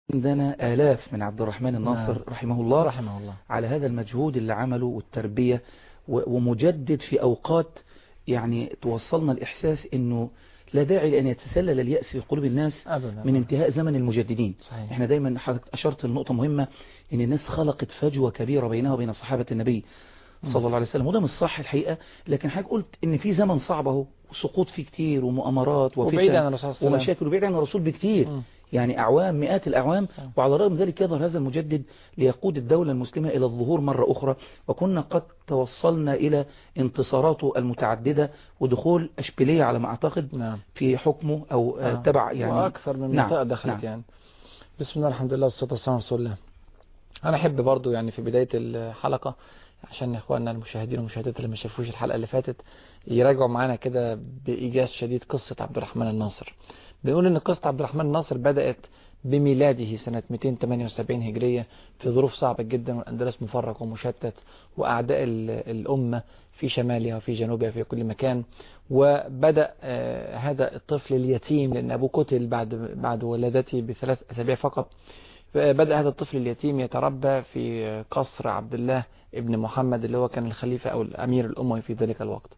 عندنا آلاف من عبد الرحمن الناصر نعم. رحمه الله رحمه الله على هذا المجهود اللي عمله والتربية و- ومجدد في أوقات يعني توصلنا الإحساس أنه لا داعي لأن يتسلل اليأس في قلوب الناس أبدا من انتهاء زمن المجددين صحيح احنا دايما حضرتك أشرت لنقطة مهمة ان الناس خلقت فجوة كبيرة بينها وبين صحابة النبي صلى الله عليه وسلم وده مش صح الحقيقة لكن حضرتك قلت ان في زمن صعب اهو سقوط فيه كتير ومؤامرات وبعيد عن وفتن الرسول صلى الله عليه وسلم ومشاكل وبعيد عن الرسول بكتير مم. يعني أعوام مئات الأعوام صح. وعلى الرغم من ذلك يظهر هذا المجدد ليقود الدولة المسلمة إلى الظهور مرة أخرى وكنا قد توصلنا إلى انتصاراته المتعددة ودخول أشبيلية على ما أعتقد نعم في حكمه أو آه. آه. تبع يعني وأكثر من نعم، منطقة دخلت نعم. يعني بسم الله الحمد لله والصلاة والسلام على رسول الله أنا أحب برضو يعني في بداية الحلقة عشان إخواننا المشاهدين والمشاهدات اللي ما شافوش الحلقة اللي فاتت يراجعوا معانا كده بإيجاز شديد قصة عبد الرحمن الناصر بنقول إن قصة عبد الرحمن الناصر بدأت بميلاده سنة 278 هجرية في ظروف صعبة جدا والأندلس مفرق ومشتت وأعداء ال- الأمة في شمالها وفي جنوبها في كل مكان وبدأ آه، هذا الطفل اليتيم لأن أبوه قتل بعد بعد ولادته بثلاث أسابيع فقط بدأ هذا الطفل اليتيم يتربى في قصر عبد الله ابن محمد اللي هو كان الخليفة أو الأمير الأموي في ذلك الوقت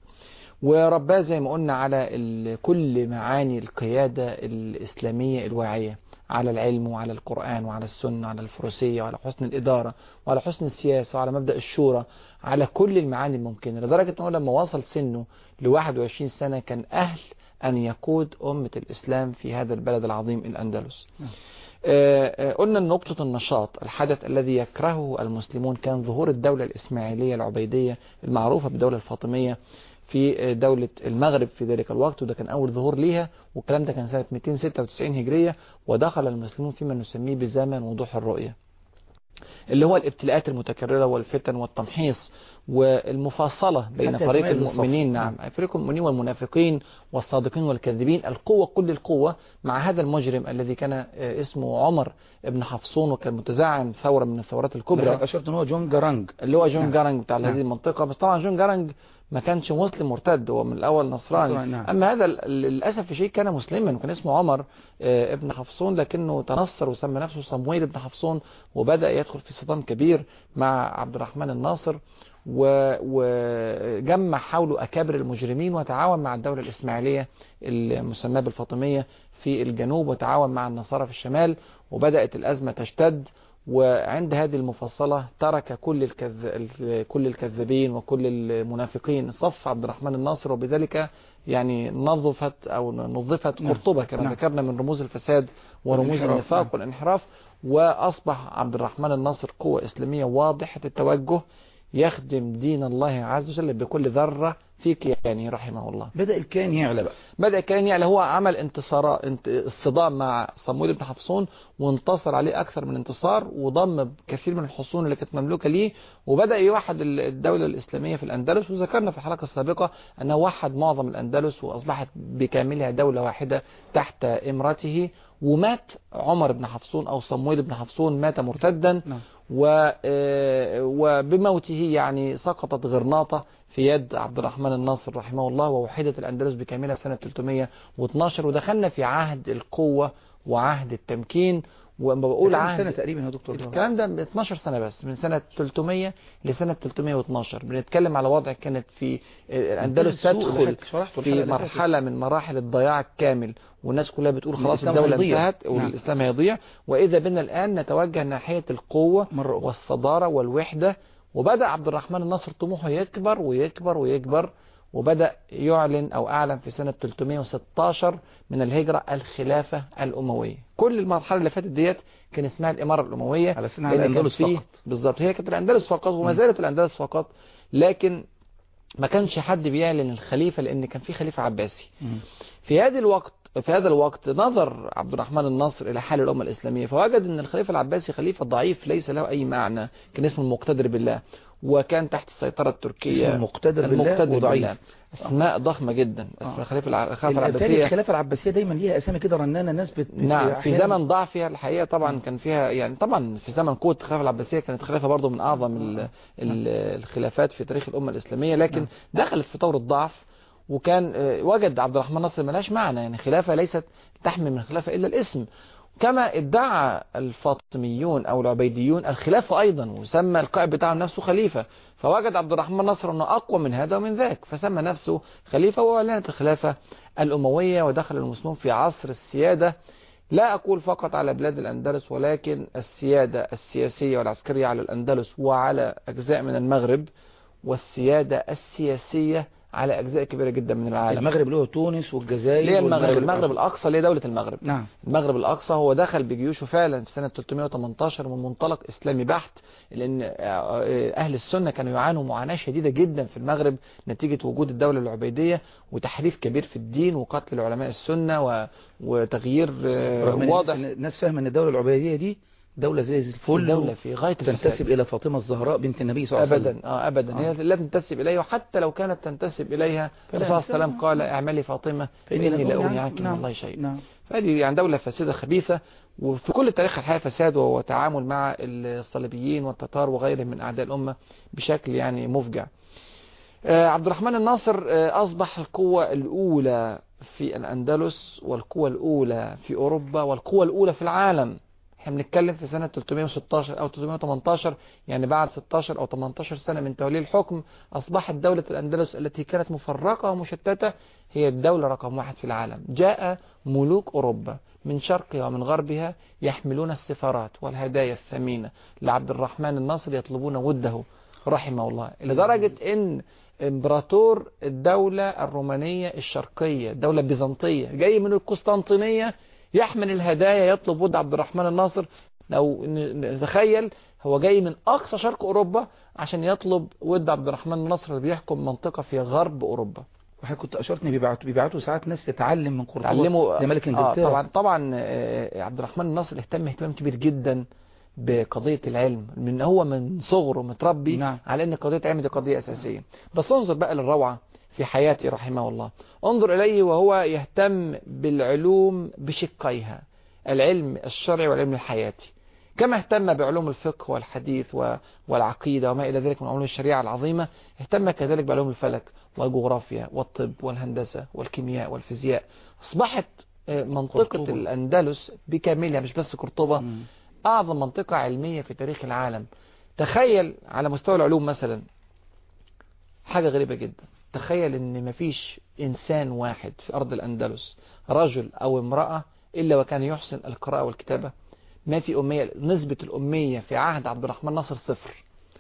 ورباه زي ما قلنا على ال- كل معاني القيادة الإسلامية الواعية على العلم وعلى القرآن وعلى السنة وعلى الفروسية وعلى حسن الإدارة وعلى حسن السياسة وعلى مبدأ الشورى على كل المعاني الممكنة لدرجة أنه لما وصل سنه ل 21 سنة كان أهل أن يقود أمة الإسلام في هذا البلد العظيم الأندلس نعم. آه، آه، قلنا أن نقطة النشاط الحدث الذي يكرهه المسلمون كان ظهور الدولة الإسماعيلية العبيدية المعروفة بالدولة الفاطمية في دولة المغرب في ذلك الوقت وده كان أول ظهور ليها والكلام ده كان سنة 296 هجرية ودخل المسلمون فيما نسميه بزمن وضوح الرؤية اللي هو الابتلاءات المتكررة والفتن والتمحيص والمفاصلة بين حتى فريق يتميز الصف. المؤمنين نعم فريق المؤمنين والمنافقين والصادقين والكاذبين القوة كل القوة مع هذا المجرم الذي كان آه، اسمه عمر ابن حفصون وكان متزعم ثورة من الثورات الكبرى حضرتك أشرت ان هو جون جرانج اللي هو جون نعم. جارنج بتاع نعم. هذه المنطقة بس طبعا جون جارنج ما كانش مسلم مرتد هو من الأول نصراني نصراني، نعم. أما هذا ال- للأسف في شيء كان مسلما وكان اسمه عمر آه، ابن حفصون لكنه تنصر وسمى نفسه صمويل ابن حفصون وبدأ يدخل في صدام كبير مع عبد الرحمن الناصر و- وجمع حوله أكابر المجرمين وتعاون مع الدولة الإسماعيلية المسماة بالفاطمية في الجنوب وتعاون مع النصارى في الشمال وبدأت الأزمة تشتد وعند هذه المفصلة ترك كل الكذ... ال- كل الكذابين وكل المنافقين صف عبد الرحمن الناصر وبذلك يعني نظفت أو نظفت نعم. قرطبة كما نعم. ذكرنا من رموز الفساد ورموز والانحراف، النفاق نعم. والانحراف وأصبح عبد الرحمن الناصر قوة إسلامية واضحة التوجه يخدم دين الله عز وجل بكل ذرة في كيانه رحمه الله بدأ الكيان يعلى بقى بدأ كان يعني هو عمل انتصار انت- اصطدام مع صمويل بن حفصون وانتصر عليه أكثر من انتصار وضم كثير من الحصون اللي كانت مملوكة ليه وبدأ يوحد ال- الدولة الإسلامية في الأندلس وذكرنا في الحلقة السابقة أنه وحد معظم الأندلس وأصبحت بكاملها دولة واحدة تحت إمرته ومات عمر بن حفصون أو صمويل بن حفصون مات مرتدا نعم و آه، وبموته يعني سقطت غرناطة في يد عبد الرحمن الناصر رحمه الله ووحدت الأندلس بكاملها سنة 312 ودخلنا في عهد القوة وعهد التمكين وما بقول كام عهد سنة تقريبا يا دكتور الكلام ده ب 12 سنة بس من سنة 300 لسنة 312 بنتكلم على وضع كانت في الأندلس السوق اللي تدخل حضرتك شرحته في الحلقة اللي فاتت. مرحلة من مراحل الضياع الكامل والناس كلها بتقول خلاص الإسلام الدولة هيضيع. انتهت نعم. والإسلام هيضيع وإذا بنا الآن نتوجه ناحية القوة مرة أخرى والصدارة والوحدة وبدأ عبد الرحمن الناصر طموحه يكبر ويكبر ويكبر وبدأ يعلن أو أعلن في سنة 316 من الهجرة الخلافة الأموية كل المرحلة اللي فاتت ديت كان اسمها الإمارة الأموية على سنة على لأن كان الأندلس فيه- فقط بالظبط هي كانت الأندلس فقط وما مم. زالت الأندلس فقط لكن ما كانش حد بيعلن الخليفة لأن كان في خليفة عباسي مم. في هذا الوقت في هذا الوقت نظر عبد الرحمن الناصر إلى حال الأمة الإسلامية فوجد أن الخليفة العباسي خليفة ضعيف ليس له أي معنى كان اسمه المقتدر بالله وكان تحت السيطرة التركية اسمه المقتدر بالله المقتدر وضعيف. بالله اسماء ضخمة جدا اسم آه. الخليفة الع- الخلافة بالتالي العباسية الخلافة العباسية دايما ليها أسامي كده رنانة الناس بت... نعم في أحياناً- زمن ضعفها الحقيقة طبعا كان فيها يعني طبعا في زمن قوة الخلافة العباسية كانت خلافة برضو من أعظم ال- ال- الخلافات في تاريخ الأمة الإسلامية لكن دخلت في طور الضعف وكان آه، وجد عبد الرحمن ناصر ملاش معنى يعني خلافة ليست تحمل من الخلافة إلا الاسم كما ادعى الفاطميون أو العبيديون الخلافة أيضا وسمى القائد بتاعهم نفسه خليفة فوجد عبد الرحمن نصر أنه أقوى من هذا ومن ذاك فسمى نفسه خليفة وأعلنت الخلافة الأموية ودخل المسلمون في عصر السيادة لا أقول فقط على بلاد الأندلس ولكن السيادة السياسية والعسكرية على الأندلس وعلى أجزاء من المغرب والسيادة السياسية على أجزاء كبيرة جدا من العالم المغرب اللي هو تونس والجزائر ليه المغرب والمغرب المغرب الأقصى اللي هي دولة المغرب نعم المغرب الأقصى هو دخل بجيوشه فعلا في سنة 318 من منطلق إسلامي بحت لأن أهل السنة كانوا يعانوا معاناة شديدة جدا في المغرب نتيجة وجود الدولة العبيدية وتحريف كبير في الدين وقتل علماء السنة و... وتغيير رغم إن واضح الناس فاهمة ان الدولة العبيدية دي دولة زي الفل دولة في غاية الفساد تنتسب إلى فاطمة الزهراء بنت النبي صلى الله عليه وسلم ابدا اه ابدا آه. هي لا تنتسب اليه وحتى لو كانت تنتسب اليها فلا الرسول صلى الله عليه وسلم ينسب. قال اعملي فاطمه فاني لا اغني عنك من الله شيء نعم فهذه يعني دوله فاسده خبيثه وفي كل تاريخ الحياه فساد وتعامل مع الصليبيين والتتار وغيرهم من اعداء الامه بشكل يعني مفجع آه، عبد الرحمن الناصر آه، اصبح القوه الاولى في الاندلس والقوه الاولى في اوروبا والقوه الاولى في العالم احنا بنتكلم في سنة 316 او 318 يعني بعد 16 او 18 سنة من توليه الحكم اصبحت دولة الاندلس التي كانت مفرقة ومشتتة هي الدولة رقم واحد في العالم جاء ملوك اوروبا من شرقها ومن غربها يحملون السفارات والهدايا الثمينة لعبد الرحمن الناصر يطلبون وده رحمه الله لدرجة ان امبراطور الدولة الرومانية الشرقية الدولة البيزنطية جاي من القسطنطينية يحمل الهدايا يطلب ود عبد الرحمن الناصر لو ن- نتخيل هو جاي من أقصى شرق أوروبا عشان يطلب ود عبد الرحمن الناصر اللي بيحكم منطقة في غرب أوروبا وحضرتك كنت أشرت إن بيبعتوا بيبعتوا ساعات ناس تتعلم من قرطبة تعلموا زي ملك آه إنجلترا طبعا طبعا آه، عبد الرحمن الناصر اهتم اهتمام كبير جدا بقضية العلم من هو من صغره متربي نعم. على ان قضية العلم دي قضية اساسية بس انظر بقى للروعة في حياته رحمه الله انظر اليه وهو يهتم بالعلوم بشقيها العلم الشرعي والعلم الحياتي كما اهتم بعلوم الفقه والحديث و- والعقيدة وما إلى ذلك من علوم الشريعة العظيمة اهتم كذلك بعلوم الفلك والجغرافيا والطب والهندسة والكيمياء والفيزياء أصبحت آه، منطقة قرطبة. الأندلس بكاملها مش بس قرطبة مم. أعظم منطقة علمية في تاريخ العالم تخيل على مستوى العلوم مثلا حاجة غريبة جدا تخيل ان مفيش انسان واحد في ارض الاندلس رجل او امرأة الا وكان يحسن القراءة والكتابة ما في امية نسبة الامية في عهد عبد الرحمن ناصر صفر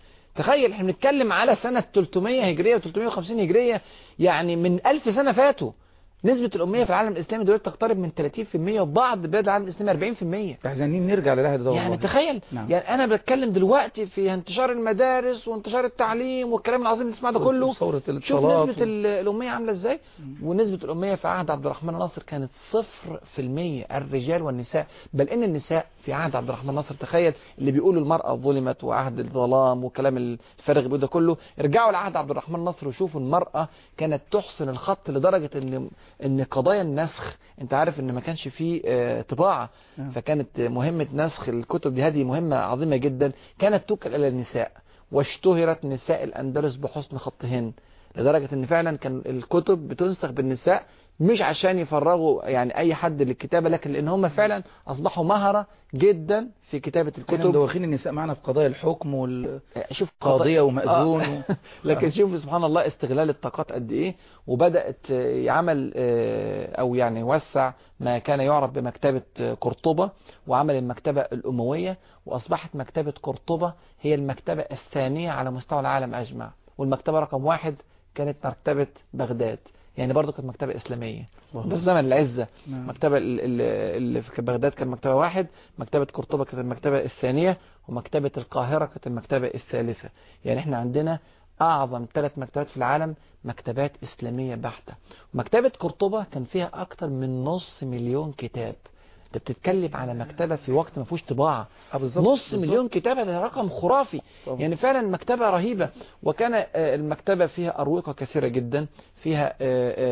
تخيل احنا بنتكلم على سنة 300 هجرية و350 هجرية يعني من 1000 سنة فاتوا نسبة الأمية في العالم الإسلامي دلوقتي تقترب من 30% وبعض بلاد العالم الإسلامي 40% عايزين نرجع للعهد ده يعني والله. تخيل نعم. يعني انا بتكلم دلوقتي في انتشار المدارس وانتشار التعليم والكلام العظيم اللي بنسمعه ده كله ثورة شوف الاتصالات نسبة ال- الأمية عاملة ازاي ونسبة الأمية في عهد عبد الرحمن ناصر كانت صفر في المية الرجال والنساء بل إن النساء في عهد عبد الرحمن ناصر تخيل اللي بيقولوا المرأة ظلمت وعهد الظلام وكلام الفارغ بيقول ده كله ارجعوا لعهد عبد الرحمن ناصر وشوفوا المرأة كانت تحسن الخط لدرجة إن إن قضايا النسخ أنت عارف إن ما كانش فيه آه، طباعة نعم. فكانت مهمة نسخ الكتب دي هذه مهمة عظيمة جدا كانت توكل إلى النساء واشتهرت نساء الأندلس بحسن خطهن لدرجة ان فعلا كان الكتب بتنسخ بالنساء مش عشان يفرغوا يعني اي حد للكتابة لكن لان هم فعلا اصبحوا مهرة جدا في كتابة احنا الكتب مدوخين النساء معنا في قضايا الحكم والقاضية شوف قضايا ومأذون آه. و... لكن شوف سبحان الله استغلال الطاقات قد ايه وبدأت آه، يعمل آه، او يعني وسع ما كان يعرف بمكتبة آه، قرطبة وعمل المكتبة الأموية وأصبحت مكتبة قرطبة هي المكتبة الثانية على مستوى العالم أجمع والمكتبة رقم واحد كانت مكتبة بغداد يعني برضو كانت مكتبة إسلامية الله. ده في زمن العزة نعم. مكتبة ال- ال- اللي في بغداد كان مكتبة واحد مكتبة قرطبة كانت المكتبة الثانية ومكتبة القاهرة كانت المكتبة الثالثة يعني احنا عندنا أعظم ثلاث مكتبات في العالم مكتبات إسلامية بحتة مكتبة قرطبة كان فيها أكتر من نص مليون كتاب انت بتتكلم على مكتبة في وقت ما فيهوش طباعة آه بالظبط نص بالظبط. مليون كتابة ده رقم خرافي طبعا. يعني فعلا مكتبة رهيبة وكان آه، المكتبة فيها أروقة كثيرة جدا فيها آه،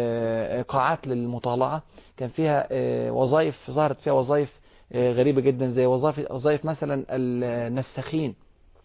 آه، قاعات للمطالعة كان فيها آه، وظائف ظهرت فيها وظائف آه، غريبة جدا زي وظائف وظائف مثلا النساخين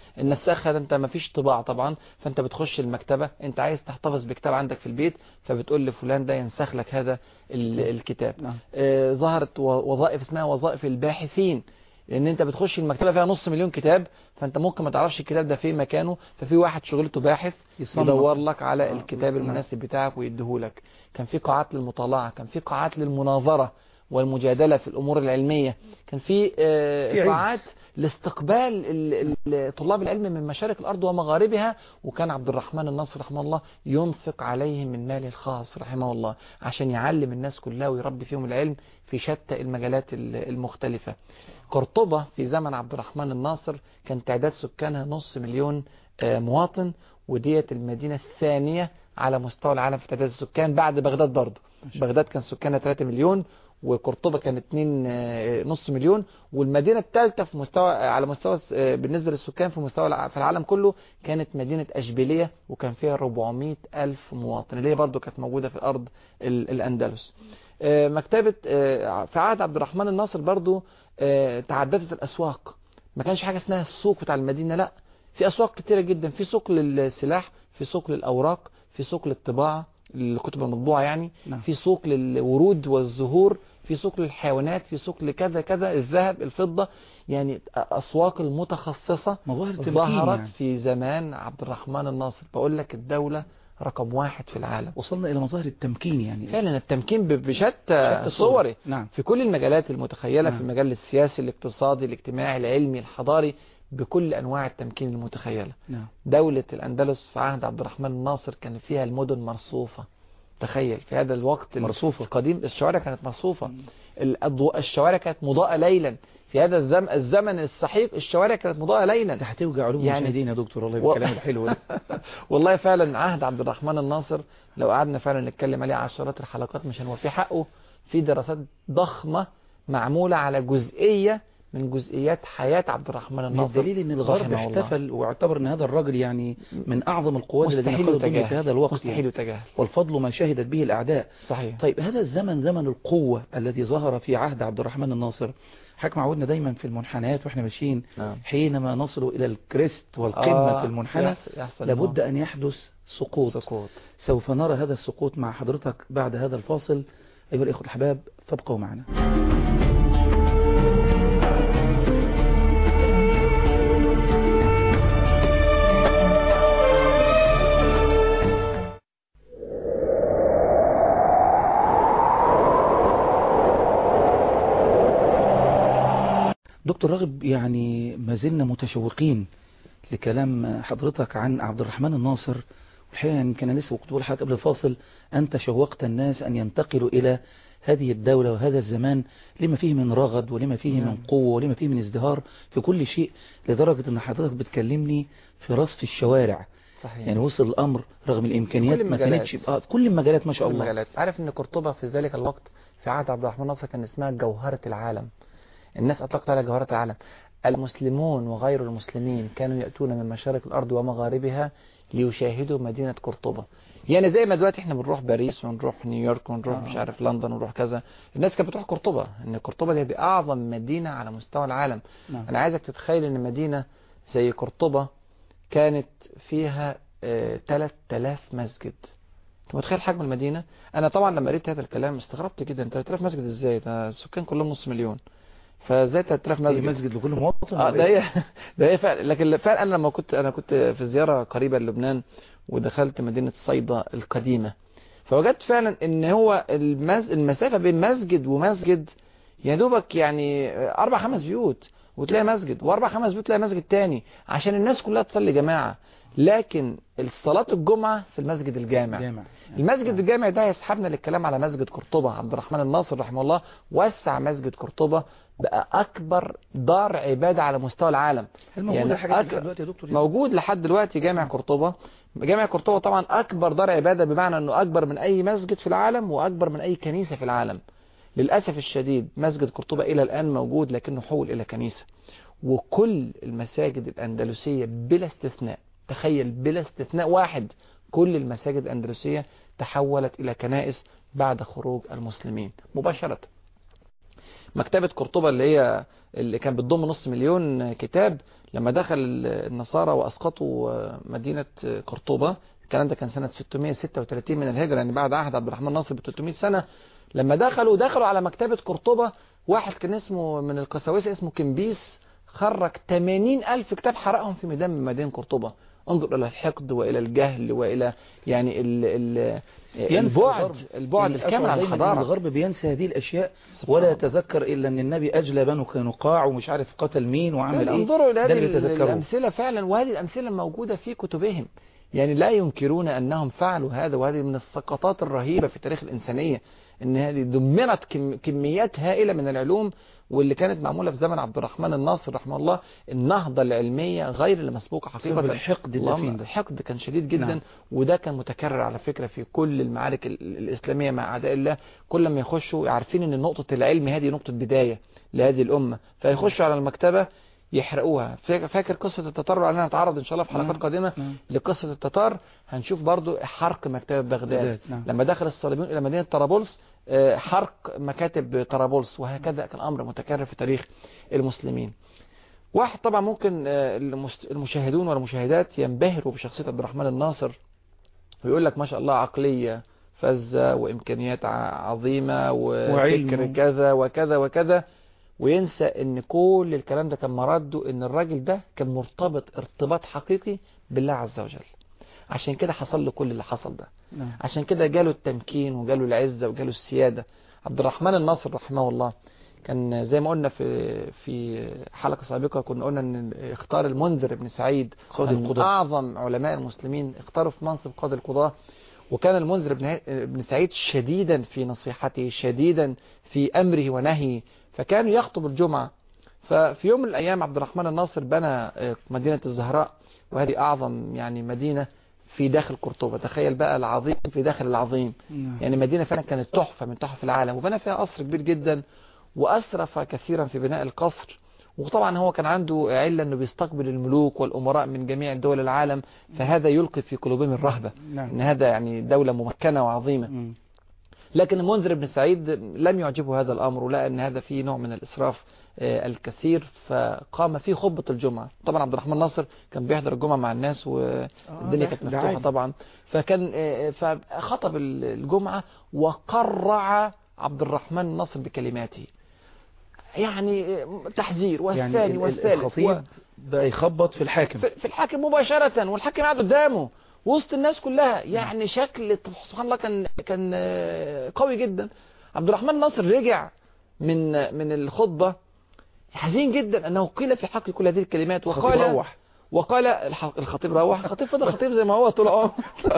النساخة ده انت ما فيش طباعة طبعا فانت بتخش المكتبة انت عايز تحتفظ بكتاب عندك في البيت فبتقول لفلان ده ينسخ لك هذا ال- الكتاب نعم آه، ظهرت و- وظائف اسمها وظائف الباحثين لان انت بتخش المكتبة فيها نص مليون كتاب فانت ممكن ما تعرفش الكتاب ده فين مكانه ففي واحد شغلته باحث يصنف. يدور لك على آه، الكتاب نعم. المناسب بتاعك ويديهولك كان في قاعات للمطالعة كان في قاعات للمناظرة والمجادلة في الأمور العلمية كان في آه، في علم. قاعات لاستقبال ال- ال- طلاب العلم من مشارق الأرض ومغاربها وكان عبد الرحمن الناصر رحمه الله ينفق عليهم من ماله الخاص رحمه الله عشان يعلم الناس كلها ويربي فيهم العلم في شتى المجالات ال- المختلفة قرطبة في زمن عبد الرحمن الناصر كان تعداد سكانها نص مليون آه، مواطن وديت المدينة الثانية على مستوى العالم في تعداد السكان بعد بغداد برضه بغداد كان سكانها 3 مليون وقرطبة كان 2 آه، نص مليون والمدينة الثالثة في مستوى على مستوى آه، بالنسبة للسكان في مستوى الع- في العالم كله كانت مدينة أشبيلية وكان فيها 400 ألف مواطن اللي هي برضه كانت موجودة في أرض ال- الأندلس آه، مكتبة آه، في عهد عبد الرحمن الناصر برضه آه، تعددت الأسواق ما كانش حاجة اسمها السوق بتاع المدينة لا في أسواق كتيرة جدا في سوق للسلاح في سوق للأوراق في سوق للطباعة الكتب المطبوعة يعني نعم. في سوق للورود والزهور في سوق للحيوانات في سوق لكذا كذا الذهب الفضة يعني أسواق المتخصصة مظاهر تمكين ظهرت يعني. في زمان عبد الرحمن الناصر بقول لك الدولة رقم واحد في العالم وصلنا إلى مظاهر التمكين يعني فعلا التمكين ب- بشتى شتى صوره نعم في كل المجالات المتخيلة في نعم. المجال السياسي الاقتصادي الاجتماعي العلمي الحضاري بكل أنواع التمكين المتخيلة نعم دولة الأندلس في عهد عبد الرحمن الناصر كان فيها المدن مرصوفة تخيل في هذا الوقت ال- مرصوفة. القديم الشوارع كانت مرصوفة الأضواء الشوارع كانت مضاءة ليلا في هذا الزم الزمن السحيق الشوارع كانت مضاءة ده ليلا هتوجع علوم يعني- المشاهدين يا دكتور والله و- بالكلام الحلو ده والله فعلا عهد عبد الرحمن الناصر لو قعدنا فعلا نتكلم عليه عشرات الحلقات مش هنوفي حقه في دراسات ضخمة معمولة على جزئية من جزئيات حياة عبد الرحمن من الناصر الدليل ان الغرب رحمه الله. احتفل واعتبر ان هذا الرجل يعني من اعظم القوات الذين مستحيل قادوا الدنيا يتجاهل في هذا الوقت مستحيل يعني. يتجاهل والفضل ما شهدت به الاعداء صحيح طيب هذا الزمن زمن القوة الذي ظهر في عهد عبد الرحمن الناصر حكم عودنا دايما في المنحنيات واحنا ماشيين نعم حينما نصل الى الكريست والقمة آه، في المنحنى يحصل- يحصل لابد ان يحدث سقوط سقوط سوف نرى هذا السقوط مع حضرتك بعد هذا الفاصل أيها الإخوة الأحباب فابقوا معنا دكتور راغب يعني ما زلنا متشوقين لكلام حضرتك عن عبد الرحمن الناصر والحقيقة يمكن أنا لسه كنت بقول لحضرتك قبل الفاصل أنت شوقت الناس أن ينتقلوا إلى هذه الدولة وهذا الزمان لما فيه من رغد ولما فيه نعم. من قوة ولما فيه من ازدهار في كل شيء لدرجة أن حضرتك بتكلمني في رصف الشوارع صحيح يعني وصل الأمر رغم الإمكانيات كل ما المجالات. كانتش آه، كل المجالات ما شاء كل الله المجالات عارف ان قرطبة في ذلك الوقت في عهد عبد الرحمن ناصر كان اسمها جوهرة العالم الناس اطلقت على جوهرة العالم المسلمون وغير المسلمين كانوا يأتون من مشارق الأرض ومغاربها ليشاهدوا مدينة قرطبة يعني زي ما دلوقتي احنا بنروح باريس ونروح نيويورك ونروح آه. مش عارف لندن ونروح كذا الناس كانت بتروح قرطبة ان قرطبة دي, دي أعظم مدينة على مستوى العالم نعم. أنا عايزك تتخيل ان مدينة زي قرطبة كانت فيها آه 3000 مسجد انت متخيل حجم المدينة انا طبعا لما قريت هذا الكلام استغربت جدا 3000 مسجد ازاي ده السكان كلهم نص مليون فازاي 3000 في مسجد مسجد لكل مواطن اه ولا ده إيه؟ هي ده هي فعلا لكن فعلا انا لما كنت انا كنت في زياره قريبه للبنان ودخلت مدينه صيدا القديمه فوجدت فعلا ان هو المز... المسافه بين مسجد ومسجد يا دوبك يعني اربع خمس بيوت وتلاقي مسجد واربع خمس بيوت تلاقي مسجد تاني عشان الناس كلها تصلي جماعه لكن الصلاه الجمعه في المسجد الجامع جامع المسجد الجامع ده يسحبنا للكلام على مسجد قرطبة عبد الرحمن الناصر رحمه الله وسع مسجد قرطبة بقى أكبر دار عبادة على مستوى العالم هل موجود يعني الحاجات أك- دي دلوقتي يا دكتور موجود لحد دلوقتي جامع قرطبة جامع قرطبة طبعا أكبر دار عبادة بمعنى أنه أكبر من أي مسجد في العالم وأكبر من أي كنيسة في العالم للأسف الشديد مسجد قرطبة إلى الآن موجود لكنه حول إلى كنيسة وكل المساجد الأندلسية بلا استثناء تخيل بلا استثناء واحد كل المساجد الأندلسية تحولت إلى كنائس بعد خروج المسلمين مباشرة مكتبة قرطبة اللي هي اللي كان بتضم نص مليون كتاب لما دخل النصارى واسقطوا مدينة قرطبة الكلام ده كان سنة 636 من الهجرة يعني بعد عهد عبد الرحمن ناصر ب 300 سنة لما دخلوا دخلوا على مكتبة قرطبة واحد كان اسمه من القساوسة اسمه كمبيس خرج 80 ألف كتاب حرقهم في ميدان من مدينة قرطبة انظر إلى الحقد وإلى الجهل وإلى يعني ال ال البعد البعد الكامل عن الحضارة الغرب بينسى هذه الأشياء ولا يتذكر إلا أن النبي أجلى بنو قينقاع ومش عارف قتل مين وعمل إيه انظروا إلى ده هذه اللي تذكروه. الأمثلة فعلا وهذه الأمثلة موجودة في كتبهم يعني لا ينكرون أنهم فعلوا هذا وهذه من السقطات الرهيبة في تاريخ الإنسانية ان هذه دمرت كم كميات هائلة من العلوم واللي كانت معمولة في زمن عبد الرحمن الناصر رحمه الله النهضة العلمية غير المسبوقة حقيقة بسبب الحقد اللهم الدفين ده. الحقد كان شديد جدا نعم. وده كان متكرر على فكرة في كل المعارك ال- ال- الإسلامية مع أعداء الله كل ما يخشوا عارفين ان نقطة العلم هذه نقطة بداية لهذه الأمة فيخشوا على المكتبة يحرقوها فا- فاكر قصة التتار علينا نتعرض إن شاء الله في حلقات نعم. قادمة نعم. لقصة التتار هنشوف برضو حرق مكتبة بغداد بغداد، نعم. لما دخل الصليبيون إلى مدينة طرابلس آه، حرق مكاتب طرابلس وهكذا كان أمر متكرر في تاريخ المسلمين واحد طبعا ممكن آه، المس- المشاهدون والمشاهدات ينبهروا بشخصية عبد الرحمن الناصر ويقول لك ما شاء الله عقلية فزة وإمكانيات ع- عظيمة وفكر وعلم. كذا وكذا وكذا وينسى ان كل الكلام ده كان مرده ان الراجل ده كان مرتبط ارتباط حقيقي بالله عز وجل عشان كده حصل له كل اللي حصل ده نعم. عشان كده جاله التمكين وجاله العزة وجاله السيادة عبد الرحمن الناصر رحمه الله كان زي ما قلنا في في حلقة سابقة كنا قلنا ان اختار المنذر بن سعيد قاضي من القضاة. اعظم علماء المسلمين اختاروا في منصب قاضي القضاة وكان المنذر بن بن سعيد شديدا في نصيحته شديدا في امره ونهيه فكان يخطب الجمعة ففي يوم من الايام عبد الرحمن الناصر بنى آه، مدينة الزهراء وهذه اعظم يعني مدينة في داخل قرطبة تخيل بقى العظيم في داخل العظيم نعم. يعني مدينة فعلا كانت تحفة من تحف العالم وبنى فيها قصر كبير جدا وأسرف كثيرا في بناء القصر وطبعا هو كان عنده علة أنه بيستقبل الملوك والأمراء من جميع دول العالم فهذا يلقي في قلوبهم الرهبة نعم. أن هذا يعني دولة ممكنة وعظيمة مم. لكن المنذر بن سعيد لم يعجبه هذا الأمر ولقى أن هذا فيه نوع من الإسراف آه، الكثير فقام في خطبة الجمعة طبعا عبد الرحمن ناصر كان بيحضر الجمعة مع الناس والدنيا ده- كانت ده مفتوحة عادي. طبعا فكان آه، فخطب ال- الجمعة وقرع عبد الرحمن ناصر بكلماته يعني آه، تحذير يعني والثاني ال- ال- والثالث و- الخطيب بقى يخبط في الحاكم في في الحاكم مباشرة والحاكم قاعد قدامه وسط الناس كلها يعني شكل سبحان الله كان كان آه، قوي جدا عبد الرحمن ناصر رجع من من الخطبة حزين جدا انه قيل في حق كل هذه الكلمات الخطيب وقال روح. وقال الح- الخطيب روح الخطيب فضل خطيب زي ما هو طول عمره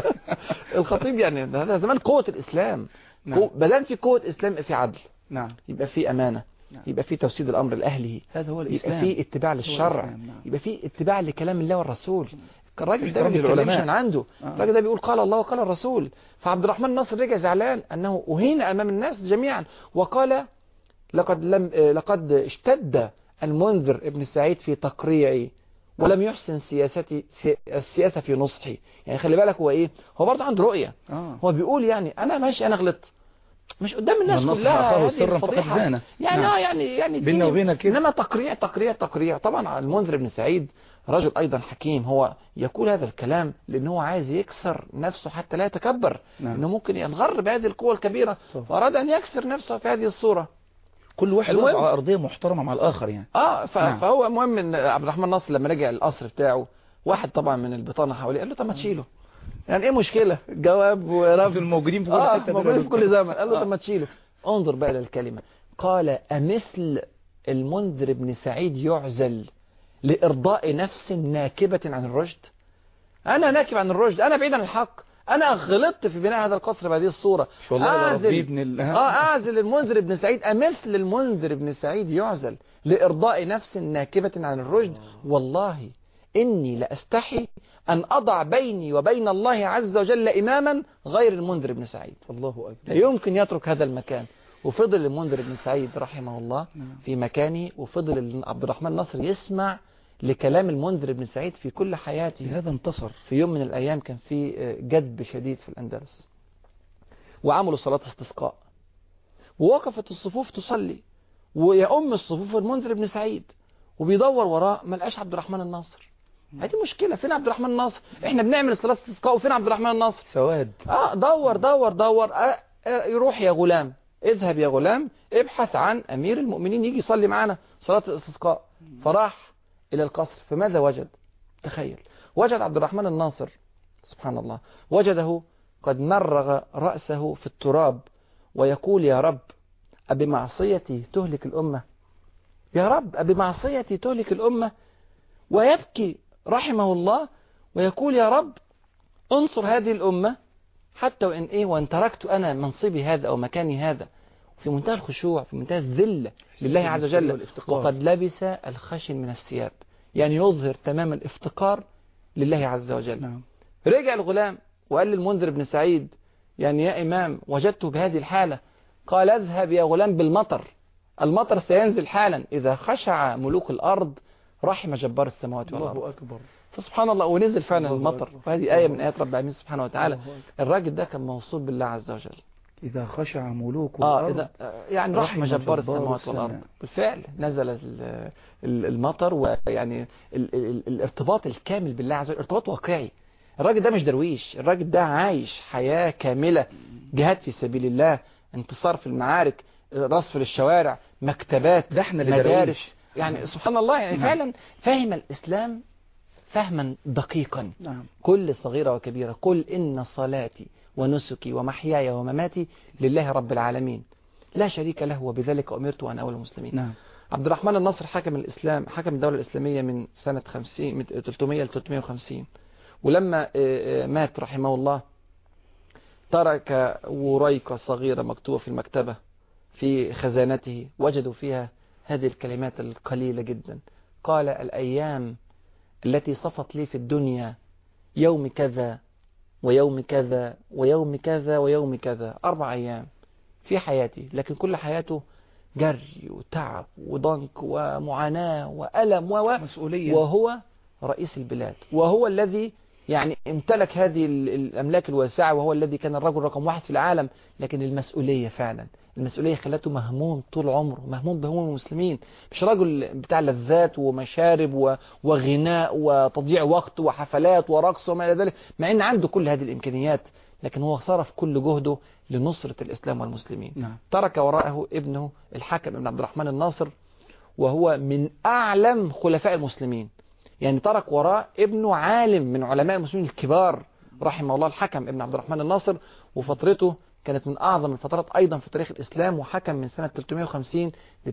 الخطيب يعني ده ده زمان قوة الاسلام نعم. قوة- بدل في قوة اسلام يبقى في عدل نعم يبقى في امانة نعم. يبقى في توسيد الامر لاهله هذا هو يبقى الإسلام في اتباع للشرع الإسلام، نعم. يبقى في اتباع لكلام الله والرسول الراجل ده ما احترام بيتكلمش للعلماء. من عنده آه. الراجل ده بيقول قال الله وقال الرسول فعبد الرحمن ناصر رجع زعلان انه اهين امام الناس جميعا وقال لقد لم آه، لقد اشتد المنذر ابن سعيد في تقريعي ولم يحسن سياستي سي- السياسة في نصحي يعني خلي بالك هو ايه هو برضه عنده رؤية آه. هو بيقول يعني انا ماشي انا غلطت مش قدام الناس من نصح كلها أخاه هذه سرا فقد الفضيحة. زانه. يعني نعم. اه يعني يعني بيننا اديني- وبينك كده. انما تقريع تقريع تقريع طبعا المنذر بن سعيد رجل ايضا حكيم هو يقول هذا الكلام لان هو عايز يكسر نفسه حتى لا يتكبر نعم. انه ممكن ينغر بهذه القوة الكبيرة طبعا. فاراد ان يكسر نفسه في هذه الصورة كل واحد المهم- وضع أرضية محترمة مع الآخر يعني اه ف... نعم. فهو المهم ان عبد الرحمن ناصر لما رجع القصر بتاعه واحد طبعا من البطانة حواليه قال له طب ما تشيله يعني ايه مشكلة جواب ورفض في الموجودين في كل اه حتة موجود في كل زمن قال له آه. طب ما تشيله انظر بقى للكلمة قال أمثل المنذر بن سعيد يعزل لإرضاء نفس ناكبة عن الرشد أنا ناكب عن الرشد أنا بعيد عن الحق أنا غلطت في بناء هذا القصر بهذه الصورة مش والله ده أعزل- ربي ابن ال... اه اعزل المنذر بن سعيد امثل المنذر بن سعيد يعزل لارضاء نفس ناكبة عن الرشد والله اني لاستحي ان اضع بيني وبين الله عز وجل اماما غير المنذر بن سعيد الله لا أكبر يمكن يترك هذا المكان وفضل المنذر بن سعيد رحمه الله نعم. في مكانه وفضل عبد الرحمن نصر يسمع لكلام المنذر بن سعيد في كل حياته هذا انتصر في يوم من الأيام كان في جدب شديد في الأندلس وعملوا صلاة استسقاء ووقفت الصفوف تصلي ويأم الصفوف المنذر بن سعيد وبيدور وراه ما لقاش عبد الرحمن الناصر هذه مشكلة فين عبد الرحمن الناصر احنا بنعمل صلاة استسقاء وفين عبد الرحمن الناصر سواد اه دور دور دور آه آه يروح يا غلام اذهب يا غلام ابحث عن امير المؤمنين يجي يصلي معانا صلاة الاستسقاء فراح الى القصر فماذا وجد تخيل وجد عبد الرحمن الناصر سبحان الله وجده قد مرغ رأسه في التراب ويقول يا رب أبمعصيتي تهلك الأمة يا رب أبمعصيتي تهلك الأمة ويبكي رحمه الله ويقول يا رب انصر هذه الأمة حتى وإن إيه وإن تركت أنا منصبي هذا أو مكاني هذا في منتهى الخشوع في منتهى الذلة لله عز وجل والافتقار. وقد لبس الخشن من الثياب يعني يظهر تمام الافتقار لله عز وجل نعم رجع الغلام وقال للمنذر بن سعيد يعني يا إمام وجدته بهذه الحالة قال اذهب يا غلام بالمطر المطر سينزل حالا إذا خشع ملوك الأرض رحم جبار السماوات والأرض الله أكبر فسبحان الله ونزل فعلا الله المطر أكبر. وهذه آية من آيات رب العالمين سبحانه وتعالى الله أكبر. الراجل ده كان موصول بالله عز وجل إذا خشع ملوك اه الأرض إذا يعني رحم رحم جبار جبار السماوات السماء. والأرض بالفعل نزل ال- ال- المطر ويعني ال- ال- الارتباط الكامل بالله عز وجل ارتباط واقعي الراجل ده مش درويش الراجل ده عايش حياة كاملة جهاد في سبيل الله انتصار في المعارك رصف للشوارع مكتبات ده احنا اللي مدارس درويش. يعني سبحان الله يعني نعم. فعلا فهم الإسلام فهما دقيقا نعم كل صغيرة وكبيرة قل إن صلاتي ونسكي ومحياي ومماتي لله رب العالمين لا شريك له وبذلك أمرت وأنا أول المسلمين نعم عبد الرحمن الناصر حكم الإسلام حكم الدولة الإسلامية من سنة 50 من 300 ل 350 ولما آه، آه، مات رحمه الله ترك وريقة صغيرة مكتوبة في المكتبة في خزانته وجدوا فيها هذه الكلمات القليلة جدا قال الأيام التي صفت لي في الدنيا يوم كذا ويوم كذا ويوم كذا ويوم كذا أربع أيام في حياتي لكن كل حياته جري وتعب وضنك ومعاناة وألم و و- مسؤولية وهو رئيس البلاد وهو الذي يعني امتلك هذه ال- الأملاك الواسعة وهو الذي كان الرجل رقم واحد في العالم لكن المسؤولية فعلا المسؤولية خلته مهموم طول عمره مهموم بهموم المسلمين مش راجل بتاع لذات ومشارب و- وغناء وتضييع وقت وحفلات ورقص وما إلى ذلك مع ان عنده كل هذه الإمكانيات لكن هو صرف كل جهده لنصرة الإسلام والمسلمين نعم ترك وراءه ابنه الحكم بن عبد الرحمن الناصر وهو من أعلم خلفاء المسلمين يعني ترك وراء ابنه عالم من علماء المسلمين الكبار رحمه الله الحكم ابن عبد الرحمن الناصر وفترته كانت من أعظم الفترات أيضا في تاريخ الإسلام وحكم من سنة 350 ل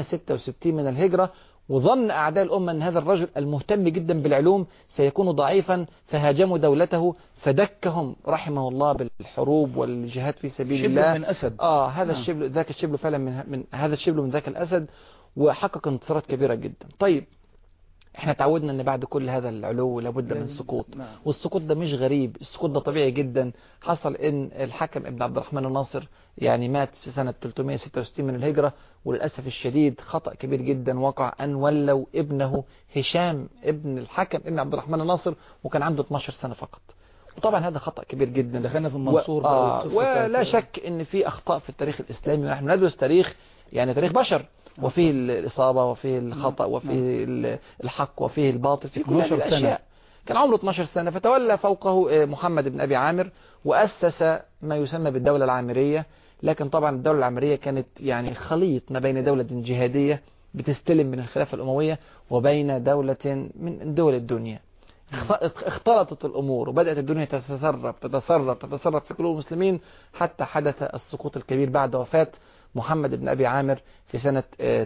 366 من الهجرة وظن أعداء الأمة أن هذا الرجل المهتم جدا بالعلوم سيكون ضعيفا فهاجموا دولته فدكهم رحمه الله بالحروب والجهاد في سبيل شبل الله من أسد اه هذا نعم. الشبل ذاك الشبل فعلا من, من هذا الشبل من ذاك الاسد وحقق انتصارات كبيره جدا طيب احنا تعودنا ان بعد كل هذا العلو لابد من سقوط نعم. والسقوط ده مش غريب السقوط ده طبيعي جدا حصل ان الحكم ابن عبد الرحمن الناصر يعني مات في سنة 366 من الهجرة وللأسف الشديد خطأ كبير جدا وقع أن ولوا ابنه هشام ابن الحكم ابن عبد الرحمن الناصر وكان عنده 12 سنة فقط وطبعا هذا خطأ كبير جدا دخلنا في و... المنصور بقى آه والقصة ولا بتاعت- شك ان في اخطاء في التاريخ الاسلامي ونحن ندرس تاريخ يعني تاريخ بشر وفيه الاصابه وفيه الخطا وفيه ال- الحق وفيه الباطل في كل هذه 12 سنة. الاشياء كان عمره 12 سنه فتولى فوقه آه، محمد بن ابي عامر واسس ما يسمى بالدوله العامريه لكن طبعا الدوله العامريه كانت يعني خليط ما بين دوله جهاديه بتستلم من الخلافه الامويه وبين دوله من دول الدنيا اخت- اختلطت الأمور وبدأت الدنيا تتسرب تتسرب تتسرب في قلوب المسلمين حتى حدث السقوط الكبير بعد وفاة محمد بن أبي عامر في سنة آه،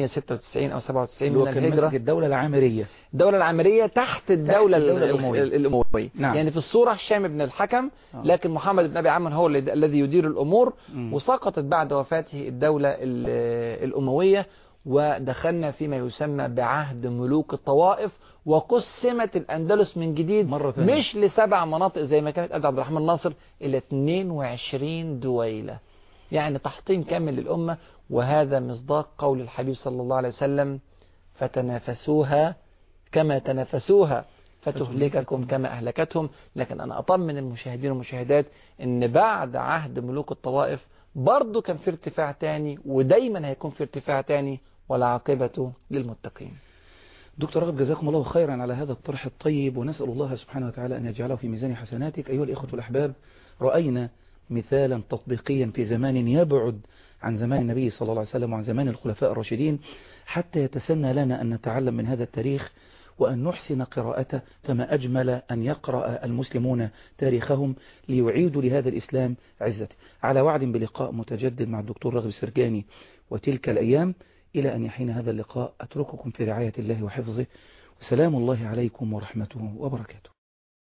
396 أو 97 اللي هو من كان الهجرة ماسك الدولة العامرية الدولة العامرية تحت الدولة, الدولة ال- الأموية. ال- الأموية نعم. يعني في الصورة هشام بن الحكم آه. لكن محمد بن أبي عامر هو الذي- الذي يدير الأمور مم. وسقطت بعد وفاته الدولة ال- الأموية ودخلنا فيما يسمى بعهد ملوك الطوائف وقسمت الأندلس من جديد مرة ثانية. مش لسبع مناطق زي ما كانت قد عبد الرحمن الناصر إلى 22 دويلة يعني تحطيم كامل للأمة وهذا مصداق قول الحبيب صلى الله عليه وسلم فتنافسوها كما تنافسوها فتهلككم كما أهلكتهم لكن أنا أطمن المشاهدين والمشاهدات أن بعد عهد ملوك الطوائف برضه كان في ارتفاع تاني ودايما هيكون في ارتفاع تاني والعاقبة للمتقين دكتور رغب جزاكم الله خيرا على هذا الطرح الطيب ونسأل الله سبحانه وتعالى أن يجعله في ميزان حسناتك أيها الإخوة الأحباب رأينا مثالا تطبيقيا في زمان يبعد عن زمان النبي صلى الله عليه وسلم وعن زمان الخلفاء الراشدين حتى يتسنى لنا أن نتعلم من هذا التاريخ وأن نحسن قراءته فما أجمل أن يقرأ المسلمون تاريخهم ليعيدوا لهذا الإسلام عزته على وعد بلقاء متجدد مع الدكتور رغب السرجاني وتلك الأيام إلى أن يحين هذا اللقاء أترككم في رعاية الله وحفظه وسلام الله عليكم ورحمته وبركاته